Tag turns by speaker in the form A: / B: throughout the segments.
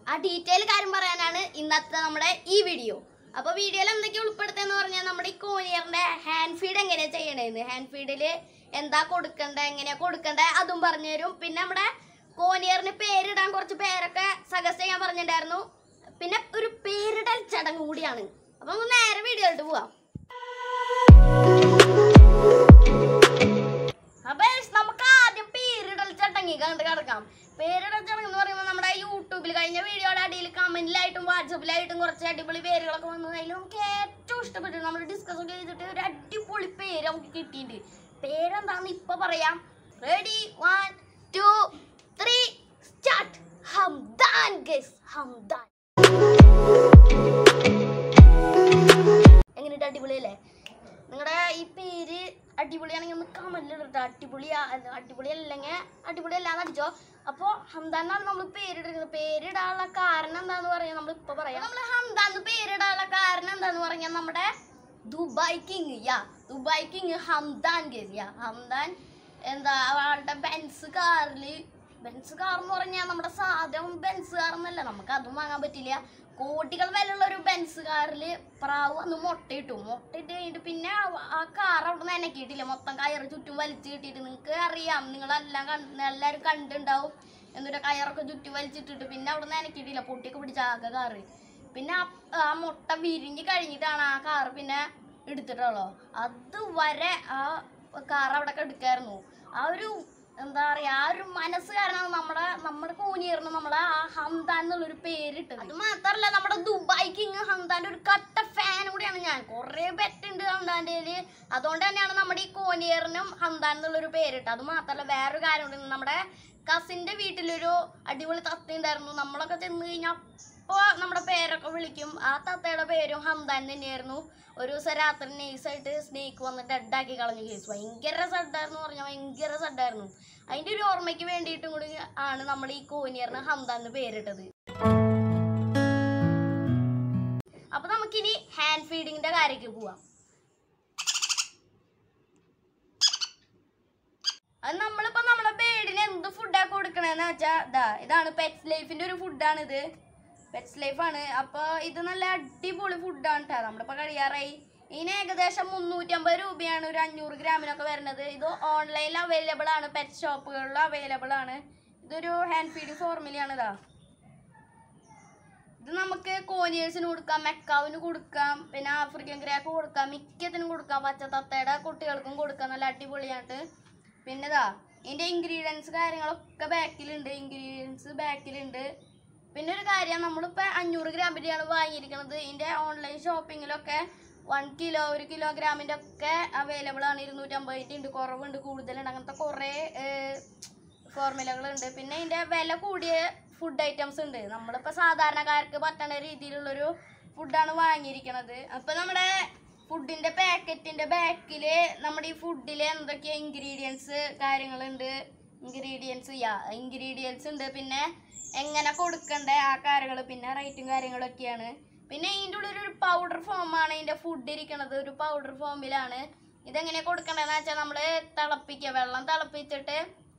A: ആ ഡീറ്റെയിൽ കാര്യം പറയാനാണ് ഇന്നത്തെ നമ്മുടെ ഈ വീഡിയോ അപ്പൊ വീഡിയോയിൽ എന്തൊക്കെ ഉൾപ്പെടുത്തുന്ന പറഞ്ഞാൽ നമ്മുടെ ഈ കോനിയറിന്റെ ഹാൻഡ് ഫീഡ് എങ്ങനെയാ ചെയ്യണേന്ന് ഹാൻഡ് ഫീഡില് എന്താ കൊടുക്കണ്ടേ എങ്ങനെയാ കൊടുക്കണ്ടേ അതും പറഞ്ഞുതരും പിന്നെ നമ്മുടെ കോനിയറിന് പേരിടാൻ കുറച്ച് പേരൊക്കെ സജസ്റ്റ് ചെയ്യാൻ പറഞ്ഞിട്ടുണ്ടായിരുന്നു പിന്നെ ഒരു പേരിടൽ ചടങ്ങ് കൂടിയാണ് അപ്പൊ നമുക്ക് നേരെ വീഡിയോയിലോട്ട് പോവാം അപ്പൊ നമുക്ക് ആദ്യം പേരിടൽ ചടങ്ങി കണ്ട് കിടക്കാം പേരിടൽ ചടങ്ങ് എന്ന് പറയുമ്പോൾ നമ്മുടെ യൂട്യൂബിൽ കഴിഞ്ഞ വീഡിയോയുടെ അടിയിൽ കമന്റിലായിട്ടും വാട്സപ്പിലായിട്ടും കുറച്ച് അടിപൊളി പേരുകളൊക്കെ വന്നു അതിൽ നമുക്ക് ഏറ്റവും ഇഷ്ടപ്പെട്ടു നമ്മൾ ഡിസ്കസ് ഒക്കെ ചെയ്തിട്ട് ഒരു അടിപൊളി പേര് നമുക്ക് കിട്ടിയിട്ടുണ്ട് പേരെന്താന്ന് ഇപ്പൊ പറയാം ready one two three start Hamdan guess Hamdan എങ്ങനെയുണ്ട് അടിപൊളിയല്ലേ നിങ്ങളുടെ ഈ പേര് അടിപൊളിയാണെങ്കിൽ ഒന്ന് കമന്റിലിട്ടോ അടിപൊളി അടിപൊളി അല്ലെങ്കിൽ അടിപൊളി അല്ലാന്ന് അടിച്ചോ അപ്പോൾ ഹംദാനാണ് നമ്മൾ പേരിടുന്നത് പേരിടാനുള്ള കാരണം എന്താന്ന് പറയാൻ നമ്മൾ ഇപ്പൊ പറയാം നമ്മൾ ഹംദാന്ന് പേരിടാനുള്ള കാരണം എന്താന്ന് പറഞ്ഞാൽ നമ്മുടെ ദുബായ് കിങ് യാ ദുബായ് കിങ് ഹംദാൻ ഗസ് യാ ഹംദാൻ എന്താ ആളുടെ ബെൻസ് കാറില് ബെൻസ് കാർ എന്ന് പറഞ്ഞാൽ നമ്മുടെ സാധനം ബെൻസ് കാർ എന്നല്ല നമുക്ക് അതും വാങ്ങാൻ പറ്റില്ല കോടികൾ വിലയുള്ള ഒരു ബെൻസ് കാറിൽ പ്രാവ് അന്ന് മുട്ടയിട്ടു മുട്ടയിട്ട് കഴിഞ്ഞിട്ട് പിന്നെ ആ- ആ കാർ അവിടെ നിന്ന് എനക്കിയിട്ടില്ല മൊത്തം കയറ് ചുറ്റും വലിച്ചു കിട്ടിയിട്ട് നിങ്ങൾക്ക് അറിയാം നിങ്ങളെല്ലാം കണ്ട് എല്ലാവരും കണ്ടുണ്ടാവും എന്നിട്ട് കയറൊക്കെ ചുറ്റി വലിച്ചിട്ടിട്ട് പിന്നെ അവിടെ നിന്ന് എനക്കിയിട്ടില്ല പൊട്ടിയൊക്കെ പിടിച്ച ആകെ കാറ് പിന്നെ ആ- ആ മുട്ട വിരിഞ്ഞ് കഴിഞ്ഞിട്ടാണ് ആ കാറ് പിന്നെ എടുത്തിട്ടുള്ളൂ അതുവരെ ആ കാർ അവിടെ എടുക്കായിരുന്നു ആ ഒരു എന്താ പറയാ ആ ഒരു മനസ്സ് കാരണമാണ് നമ്മുടെ നമ്മുടെ കൂനിയറിന് നമ്മളെ ആ ഹംദാൻ എന്നുള്ളൊരു പേരിട്ടത് അത് മാത്രല്ല നമ്മുടെ ദുബായ് കിങ് ഹംദാന്റെ ഒരു കട്ട ഫാൻ കൂടിയാണ് ഞാൻ കുറെ ബെറ്റുണ്ട് ഹംദാന്റെ കയ്യില് അതുകൊണ്ട് തന്നെയാണ് നമ്മുടെ ഈ കോനിയറിനും ഹംദാൻ എന്നുള്ളൊരു പേരിട്ടത് അത് മാത്രല്ല വേറൊരു കാര്യമുണ്ട് നമ്മുടെ കസിന്റെ വീട്ടിലൊരു അടിപൊളി തത്ത ഉണ്ടായിരുന്നു നമ്മളൊക്കെ ചെന്ന് കഴിഞ്ഞാൽ അപ്പോൾ നമ്മുടെ പേരൊക്കെ വിളിക്കും ആ തത്തയുടെ പേരും ഹംദാൻ തന്നെയായിരുന്നു ഒരു ദിവസം രാത്രി നൈസായിട്ട് സ്നേക്ക് വന്ന് ഡെഡാക്കി കളഞ്ഞു കേസ് ഭയങ്കര സഡായിരുന്നു പറഞ്ഞാൽ ഭയങ്കര സഡായിരുന്നു അതിന്റെ ഒരു ഓർമ്മയ്ക്ക് വേണ്ടിയിട്ടും കൂടി ആണ് നമ്മൾ ഈ കോനിയറിന് ഹംദാൻ എന്ന് പേരിട്ടത് അപ്പൊ നമുക്കിനി ഹാൻഡ് ഫീഡിങ്ങിന്റെ കാര്യക്ക് പോവാം അത് നമ്മളിപ്പോ നമ്മുടെ ബേഡിന് എന്ത് ഫുഡാ കൊടുക്കണേന്ന് വെച്ചാ ഇതാ ഇതാണ് പെറ്റ്സ് ലൈഫിന്റെ ഒരു ഫുഡാണ് ഇത് പെറ്റ്സ് ലൈഫാണ് അപ്പൊ ഇത് നല്ല അടിപൊളി ഫുഡാണ് കേട്ടോ നമ്മളിപ്പോ കഴിയാറായി ഇതിന് ഏകദേശം മുന്നൂറ്റമ്പത് രൂപയാണ് ഒരു അഞ്ഞൂറ് ഗ്രാമിനൊക്കെ വരുന്നത് ഇത് ഓൺലൈനിൽ അവൈലബിൾ ആണ് പെറ്റ് ഷോപ്പുകളിൽ അവൈലബിൾ ആണ് ഇതൊരു ഹാൻഡ് ഫീഡിങ് ഫോർമുലയാണ് ഇതാ ഇത് നമുക്ക് കോനിയേഴ്സിന് കൊടുക്കാം മെക്കാവിന് കൊടുക്കാം പിന്നെ ആഫ്രിക്കൻ ഗ്രാക്ക് കൊടുക്കാം മിക്കത്തിനും കൊടുക്കാം പച്ചത്തത്തയുടെ കുട്ടികൾക്കും കൊടുക്കാം നല്ല അടിപൊളിയായിട്ട് പിന്നെ ഇതാ ഇതിന്റെ ഇൻഗ്രീഡിയൻസ് കാര്യങ്ങളൊക്കെ ബാക്കിലുണ്ട് ഇൻഗ്രീഡിയൻസ് ബാക്കിലുണ്ട് പിന്നെ ഒരു കാര്യം നമ്മളിപ്പോൾ അഞ്ഞൂറ് ഗ്രാമിൻ്റെയാണ് വാങ്ങിയിരിക്കുന്നത് ഇതിന്റെ ഓൺലൈൻ ഷോപ്പിങ്ങിലൊക്കെ വൺ കിലോ ഒരു കിലോഗ്രാമിൻ്റെ ഒക്കെ അവൈലബിൾ ആണ് ഇരുന്നൂറ്റമ്പതിൻ്റെ ഉണ്ട് കുറവുണ്ട് കൂടുതലുണ്ട് അങ്ങനത്തെ കുറേ ഫോർമുലകളുണ്ട് പിന്നെ ഇതിൻ്റെ വില കൂടിയ ഫുഡ് ഐറ്റംസ് ഉണ്ട് നമ്മളിപ്പോൾ സാധാരണക്കാർക്ക് പറ്റണ രീതിയിലുള്ളൊരു ഫുഡാണ് വാങ്ങിയിരിക്കുന്നത് അപ്പോൾ നമ്മുടെ ഫുഡിൻ്റെ പാക്കറ്റിൻ്റെ ബാക്കിൽ നമ്മുടെ ഈ ഫുഡിൽ എന്തൊക്കെയാ ഇൻഗ്രീഡിയൻസ് കാര്യങ്ങളുണ്ട് ഇൻഗ്രീഡിയൻസ് യാ ഇൻഗ്രീഡിയൻസ് ഉണ്ട് പിന്നെ എങ്ങനെ കൊടുക്കണ്ടേ ആ കാര്യങ്ങൾ പിന്നെ റേറ്റും കാര്യങ്ങളൊക്കെയാണ് പിന്നെ ഇതിൻ്റെ ഉള്ളിൽ ഒരു പൗഡർ ഫോമാണ് ഇതിൻ്റെ ഫുഡ് ഇരിക്കണത് ഒരു പൗഡർ ഫോമിലാണ് ഇതെങ്ങനെ കൊടുക്കണ്ടതെന്ന് വെച്ചാൽ നമ്മൾ തിളപ്പിക്കുക വെള്ളം തിളപ്പിച്ചിട്ട്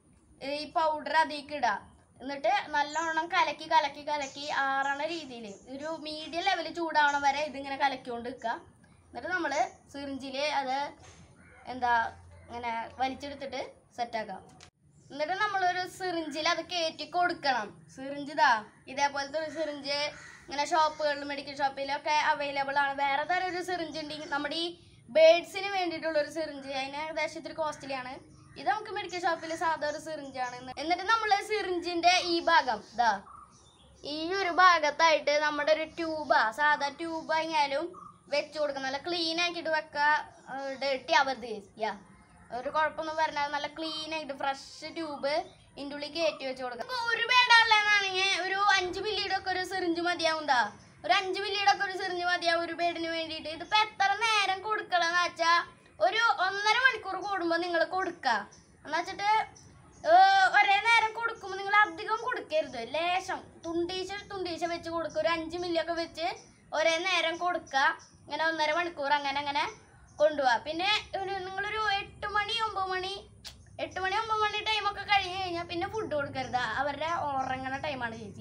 A: ഈ പൗഡർ അതിലേക്ക് ഇടുക എന്നിട്ട് നല്ലോണം കലക്കി കലക്കി കലക്കി ആറണ രീതിയിൽ ഒരു മീഡിയം ലെവലിൽ ചൂടാവണം വരെ ഇതിങ്ങനെ കലക്കിക്കൊണ്ട് നിൽക്കുക എന്നിട്ട് നമ്മൾ സിറിഞ്ചിൽ അത് എന്താ ഇങ്ങനെ വലിച്ചെടുത്തിട്ട് സെറ്റാക്കാം എന്നിട്ട് നമ്മളൊരു സിറിഞ്ചിൽ അത് കയറ്റി കൊടുക്കണം സിറിഞ്ച് ഇതാ ഇതേപോലത്തെ ഒരു സിറിഞ്ച് ഇങ്ങനെ ഷോപ്പുകളിലും മെഡിക്കൽ ഷോപ്പിലൊക്കെ അവൈലബിൾ ആണ് വേറെ തരം ഒരു സിറിഞ്ച് ഉണ്ടെങ്കിൽ നമ്മുടെ ഈ ബേഡ്സിന് വേണ്ടിയിട്ടുള്ള ഒരു സിറിഞ്ച് അതിന് ഏകദേശം ഇത്തിരി കോസ്റ്റ്ലി ആണ് ഇത് നമുക്ക് മെഡിക്കൽ ഷോപ്പിൽ സാധാ ഒരു സിറിഞ്ചാണ് എന്നിട്ട് നമ്മൾ സിറിഞ്ചിന്റെ ഈ ഭാഗം ഇതാ ഈ ഒരു ഭാഗത്തായിട്ട് നമ്മുടെ ഒരു ട്യൂബാ സാധാ ട്യൂബ് ആയാലും വെച്ച് കൊടുക്കണം നല്ല ക്ലീൻ ആക്കിയിട്ട് വെക്കുക ഡേട്ടി ആവരുത് യാ ഒരു കുഴപ്പമൊന്നും വരണ നല്ല ക്ലീൻ ആയിട്ട് ഫ്രഷ് ട്യൂബ് ഇതിൻ്റെ ഉള്ളിൽ കയറ്റി വെച്ച് കൊടുക്കുക അപ്പോൾ ഒരു ബേഡാണുള്ളതെന്നാണെങ്കിൽ ഒരു അഞ്ച് മില്ലിയുടെ ഒക്കെ ഒരു സിറിഞ്ച് മതിയാവുന്നതാ ഒരു അഞ്ച് മില്ലിയുടെ ഒക്കെ ഒരു സിറിഞ്ച് മതിയാവും ഒരു ബേഡിന് വേണ്ടിയിട്ട് ഇതിപ്പോൾ എത്ര നേരം കൊടുക്കണമെന്ന് വെച്ചാൽ ഒരു ഒന്നര മണിക്കൂർ കൂടുമ്പോൾ നിങ്ങൾ കൊടുക്കുക എന്ന് വെച്ചിട്ട് ഏഹ് ഒരേ നേരം കൊടുക്കുമ്പോൾ നിങ്ങൾ അധികം കൊടുക്കരുത് ലേശം തുണ്ടീശ തുണ്ടീശ വെച്ച് കൊടുക്കുക ഒരു അഞ്ച് മില്ലിയൊക്കെ വെച്ച് ഒരേ നേരം കൊടുക്കുക ഇങ്ങനെ ഒന്നര മണിക്കൂർ അങ്ങനെ അങ്ങനെ കൊണ്ടുപോവാ പിന്നെ ഒരു നിങ്ങളൊരു എട്ട് മണി ഒമ്പത് മണി എട്ട് മണി ഒമ്പത് മണി ടൈമൊക്കെ കഴിഞ്ഞ് കഴിഞ്ഞാൽ പിന്നെ ഫുഡ് കൊടുക്കരുത് അവരുടെ ഉറങ്ങണ ടൈമാണ് ചേച്ചിയ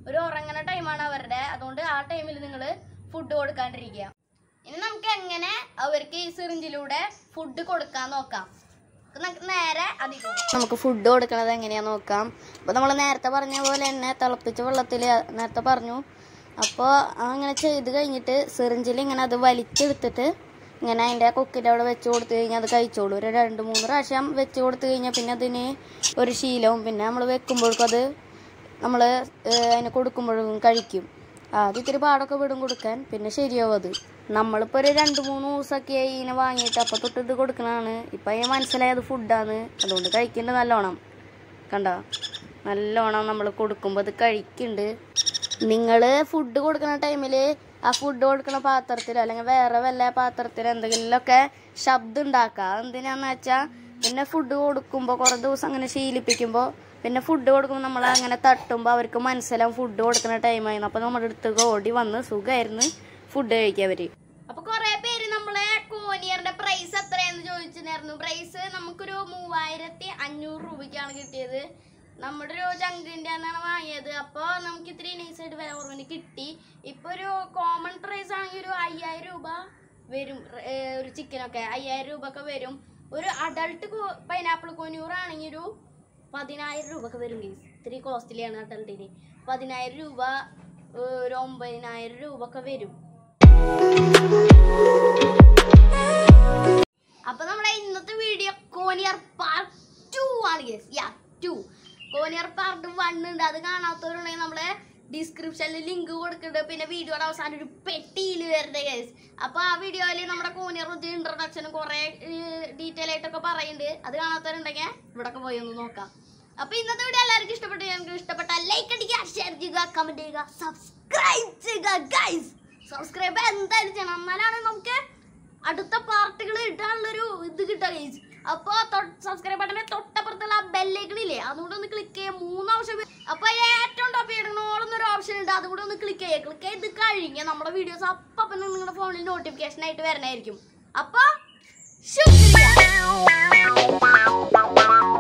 A: ഒരു ഉറങ്ങണ ടൈമാണ് അവരുടെ അതുകൊണ്ട് ആ ടൈമിൽ നിങ്ങൾ ഫുഡ് കൊടുക്കാണ്ടിരിക്കുക ഇനി നമുക്ക് എങ്ങനെ അവർക്ക് ഈ സിറിഞ്ചിലൂടെ ഫുഡ് കൊടുക്കാൻ നോക്കാം അപ്പൊ നമുക്ക് നേരെ അധികം നമുക്ക് ഫുഡ് കൊടുക്കണത് എങ്ങനെയാന്ന് നോക്കാം അപ്പോൾ നമ്മൾ നേരത്തെ പറഞ്ഞ പോലെ തന്നെ തിളപ്പിച്ച വെള്ളത്തിൽ നേരത്തെ പറഞ്ഞു അപ്പോൾ അങ്ങനെ ചെയ്ത് കഴിഞ്ഞിട്ട് സിറിഞ്ചിൽ ഇങ്ങനെ അത് വലിച്ചെടുത്തിട്ട് ഇങ്ങനെ അതിൻ്റെ കൊക്കിൻ്റെ അവിടെ വെച്ച് കൊടുത്തു കഴിഞ്ഞാൽ അത് കഴിച്ചോളൂ ഒരു രണ്ട് മൂന്ന് പ്രാവശ്യം വെച്ച് കൊടുത്തു കഴിഞ്ഞാൽ പിന്നെ അതിന് ഒരു ശീലവും പിന്നെ നമ്മൾ വെക്കുമ്പോഴേക്കും അത് നമ്മൾ അതിന് കൊടുക്കുമ്പോഴും കഴിക്കും ആദ്യം ഇത്തിരി പാടൊക്കെ വിടും കൊടുക്കാൻ പിന്നെ ശരിയാവും അത് നമ്മളിപ്പോൾ ഒരു രണ്ട് മൂന്ന് ദിവസമൊക്കെ ആയി ഇതിനെ വാങ്ങിയിട്ട് അപ്പോൾ തൊട്ട് ഇത് കൊടുക്കണതാണ് ഇപ്പം അതിന് മനസ്സിലായി അത് ഫുഡാണ് അതുകൊണ്ട് കഴിക്കുന്നുണ്ട് നല്ലോണം കണ്ട നല്ലോണം നമ്മൾ കൊടുക്കുമ്പോൾ അത് കഴിക്കുന്നുണ്ട് നിങ്ങൾ ഫുഡ് കൊടുക്കുന്ന ടൈമിൽ ആ ഫുഡ് കൊടുക്കുന്ന പാത്രത്തിൽ അല്ലെങ്കിൽ വേറെ വല്ല പാത്രത്തിൽ എന്തെങ്കിലുമൊക്കെ ശബ്ദം ഉണ്ടാക്കുക എന്തിനാന്ന് വെച്ചാൽ പിന്നെ ഫുഡ് കൊടുക്കുമ്പോൾ കുറേ ദിവസം അങ്ങനെ ശീലിപ്പിക്കുമ്പോൾ പിന്നെ ഫുഡ് കൊടുക്കുമ്പോൾ നമ്മൾ അങ്ങനെ തട്ടുമ്പോൾ അവർക്ക് മനസ്സിലാവും ഫുഡ് കൊടുക്കുന്ന ടൈമായിരുന്നു അപ്പോൾ നമ്മുടെ അടുത്തേക്ക് ഓടി വന്ന് സുഖമായിരുന്നു ഫുഡ് കഴിക്കുക അവർ അപ്പൊ കുറെ പേര് നമ്മളെ കോനിയറിന്റെ പ്രൈസ് എത്രയാന്ന് ചോദിച്ചിട്ടുണ്ടായിരുന്നു പ്രൈസ് നമുക്കൊരു മൂവായിരത്തി അഞ്ഞൂറ് രൂപയ്ക്കാണ് കിട്ടിയത് നമ്മുടെ ഒരു ചങ്കിന്റെ ആണ് വാങ്ങിയത് അപ്പോൾ നമുക്ക് ഇത്തിരി നൈസായിട്ട് വില കുറവിന് കിട്ടി ഇപ്പൊ ഒരു കോമൺ പ്രൈസ് ആണെങ്കിൽ ഒരു അയ്യായിരം രൂപ വരും ഏ, ഒരു ചിക്കനൊക്കെ അയ്യായിരം രൂപ ഒക്കെ വരും ഒരു അഡൾട്ട് പൈനാപ്പിൾ കൊന്നൂർ ആണെങ്കിൽ ഒരു പതിനായിരം രൂപ ഒക്കെ വരും ഗീസ് ഇത്തിരി കോസ്റ്റ്ലിയാണ് അഡൾട്ടിന് പതിനായിരം രൂപ ഏ, ഒരു ഒമ്പതിനായിരം രൂപ ഒക്കെ വരും അപ്പൊ നമ്മുടെ ഇന്നത്തെ വീഡിയോ കോനിയർ പാർട്ട് ടു ആണ് ഗേസ് യാ ടു കോനിയർ പാർട്ട് വൺ ഉണ്ട് അത് കാണാത്തവരുണ്ടെങ്കിൽ നമ്മളെ ഡിസ്ക്രിപ്ഷനിൽ ലിങ്ക് കൊടുക്കുന്നുണ്ട് പിന്നെ വീഡിയോയുടെ അവസാനം ഒരു പെട്ടിയിൽ വരുന്നത് ഗേസ് അപ്പൊ ആ വീഡിയോയിൽ നമ്മുടെ കോനിയർ ഇൻട്രൊഡക്ഷനും കുറെ ഡീറ്റെയിൽ ആയിട്ടൊക്കെ പറയുന്നുണ്ട് അത് കാണാത്തവരുണ്ടെങ്കിൽ ഇവിടെ പോയി ഒന്ന് നോക്കാം അപ്പൊ ഇന്നത്തെ വീഡിയോ എല്ലാവർക്കും ഇഷ്ടപ്പെട്ടു ഞങ്ങൾക്ക് ഇഷ്ടപ്പെട്ട ലൈക്ക് അടിക്കുക ഷെയർ ചെയ്യുക കമന്റ് ചെയ്യുക സബ്സ്ക്രൈബ് ചെയ്യുക ഗൈസ് സബ്സ്ക്രൈബ് എന്തായാലും ചെയ്യണം എന്നാലാണ് നമുക്ക് അടുത്ത പാർട്ടുകൾ ഇടാനുള്ളൊരു ഇത് കിട്ടുക ഗൈസ് അപ്പോൾ സബ്സ്ക്രൈബ് ബട്ടനെ തൊട്ടപ്പുറത്തുള്ള ബെല്ലൈക്കണില്ലേ അതുകൂടെ ഒന്ന് ക്ലിക്ക് ചെയ്യുക മൂന്ന് ഓപ്ഷൻ അപ്പോൾ ഏറ്റവും ടോപ്പ് ചെയ്യണമെന്നൊരു ഓപ്ഷൻ ഉണ്ട് അതുകൂടെ ഒന്ന് ക്ലിക്ക് ചെയ്യുക ക്ലിക്ക് ചെയ്ത് കഴിഞ്ഞാൽ നമ്മുടെ വീഡിയോസ് അപ്പം അപ്പം നിങ്ങളുടെ ഫോണിൽ നോട്ടിഫിക്കേഷൻ ആയിട്ട് വരണമായിരിക്കും അപ്പോൾ ശുക്രിയ